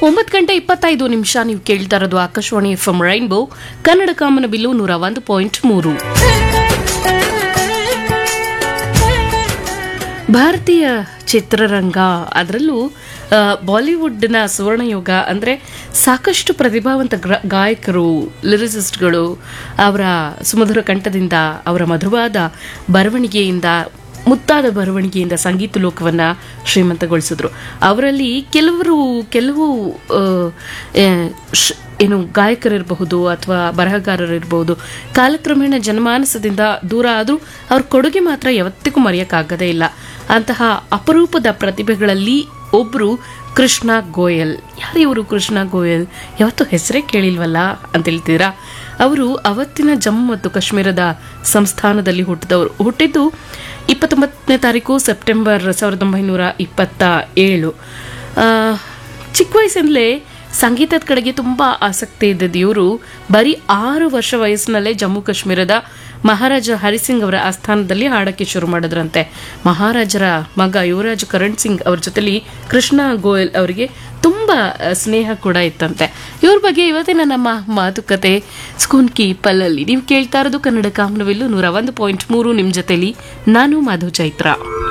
ಒಂಬತ್ತು ಗಂಟೆ ಇಪ್ಪತ್ತೈದು ನಿಮಿಷ ನೀವು ಕೇಳ್ತಾ ಇರೋದು Akashvani F M rainbow Kannada ಕಾಮನ ಬಿಲ್ಲು ನೂರ ಒಂದು ಪಾಯಿಂಟ್ ಮೂರು ಭಾರತೀಯ ಚಿತ್ರರಂಗ ಅದರಲ್ಲೂ ಆ, ಬಾಲಿವುಡ್ನ ಸುವರ್ಣಯುಗ ಅಂದರೆ ಸಾಕಷ್ಟು ಪ್ರತಿಭಾವಂತ ಗ್ರ ಗಾಯಕರು ಲಿರಿಸಿಸ್ಟ್ಗಳು ಅವರ ಸುಮಧುರ ಕಂಠದಿಂದ ಅವರ ಮಧುರವಾದ ಬರವಣಿಗೆಯಿಂದ ಮುತ್ತಾದ ಬರವಣಿಗೆಯಿಂದ ಸಂಗೀತ ಲೋಕವನ್ನು ಶ್ರೀಮಂತಗೊಳಿಸಿದ್ರು ಅವರಲ್ಲಿ ಕೆಲವರು ಕೆಲವು ಆ, ಆ, ಶ್- ಏನು ಗಾಯಕರಿರಬಹುದು ಅಥವಾ ಬರಹಗಾರರಿರಬಹುದು ಕಾಲಕ್ರಮೇಣ ಜನಮಾನಸದಿಂದ ದೂರ ಆದರೂ ಅವ್ರ ಕೊಡುಗೆ ಮಾತ್ರ ಯಾವತ್ತಿಗೂ ಮರೆಯೋಕ್ಕಾಗದೇ ಇಲ್ಲ ಅಂತಹ ಅಪರೂಪದ ಪ್ರತಿಭೆಗಳಲ್ಲಿ ಒಬ್ರು ಕೃಷ್ಣ ಗೋಯಲ್ ಯಾರು ಇವರು ಕೃಷ್ಣ ಗೋಯಲ್ ಯಾವತ್ತೂ ಹೆಸರೇ ಕೇಳಿಲ್ವಲ್ಲ ಅಂತ ಹೇಳ್ತೀರಾ ಅವರು ಅವತ್ತಿನ ಜಮ್ಮು ಮತ್ತು ಕಾಶ್ಮೀರದ ಸಂಸ್ಥಾನದಲ್ಲಿ ಹುಟ್ಟಿದವರು ಹುಟ್ಟಿದ್ದು ಇಪ್ಪತ್ತೊಂಬತ್ತನೇ ತಾರೀಕು ಸೆಪ್ಟೆಂಬರ್ ಸಾವಿರದ ಒಂಬೈನೂರ ಇಪ್ಪತ್ತ ಏಳು ಆ, ಚಿಕ್ಕ ವಯಸ್ಸಿನಲ್ಲೇ ಸಂಗೀತದ ಕಡೆಗೆ ತುಂಬ ಆಸಕ್ತಿ ಇದ್ದದ್ದು ಇವರು ಬರೀ ಆರು ವರ್ಷ ವಯಸ್ಸಿನಲ್ಲೇ ಜಮ್ಮು ಕಾಶ್ಮೀರದ ಮಹಾರಾಜ ಹರಿಸಿಂಗ್ ಅವರ ಆಸ್ಥಾನದಲ್ಲಿ ಹಾಡಕ್ಕೆ ಶುರು ಮಾಡಿದ್ರಂತೆ ಮಹಾರಾಜರ ಮಗ ಯುವರಾಜ್ ಕರಣ್ ಸಿಂಗ್ ಅವ್ರ ಜೊತೆಲಿ ಕೃಷ್ಣ ಗೋಯಲ್ ಅವರಿಗೆ ತುಂಬ ಆ, ಸ್ನೇಹ ಕೂಡ ಇತ್ತಂತೆ ಇವ್ರ ಬಗ್ಗೆ ಇವತ್ತಿನ ನಮ್ಮ ಮಾತುಕತೆ ಸ್ಕೂನ್ ಕಿ ಪಲ್ಲಲ್ಲಿ ನೀವು ಕೇಳ್ತಾ ಇರೋದು ಕನ್ನಡ ಕಾಮನವಿಲ್ಲು ನೂರ ಒಂದು ಪಾಯಿಂಟ್ ಮೂರು ನಿಮ್ಮ ಜೊತೆಲಿ ನಾನು ಮಧು ಚೈತ್ರ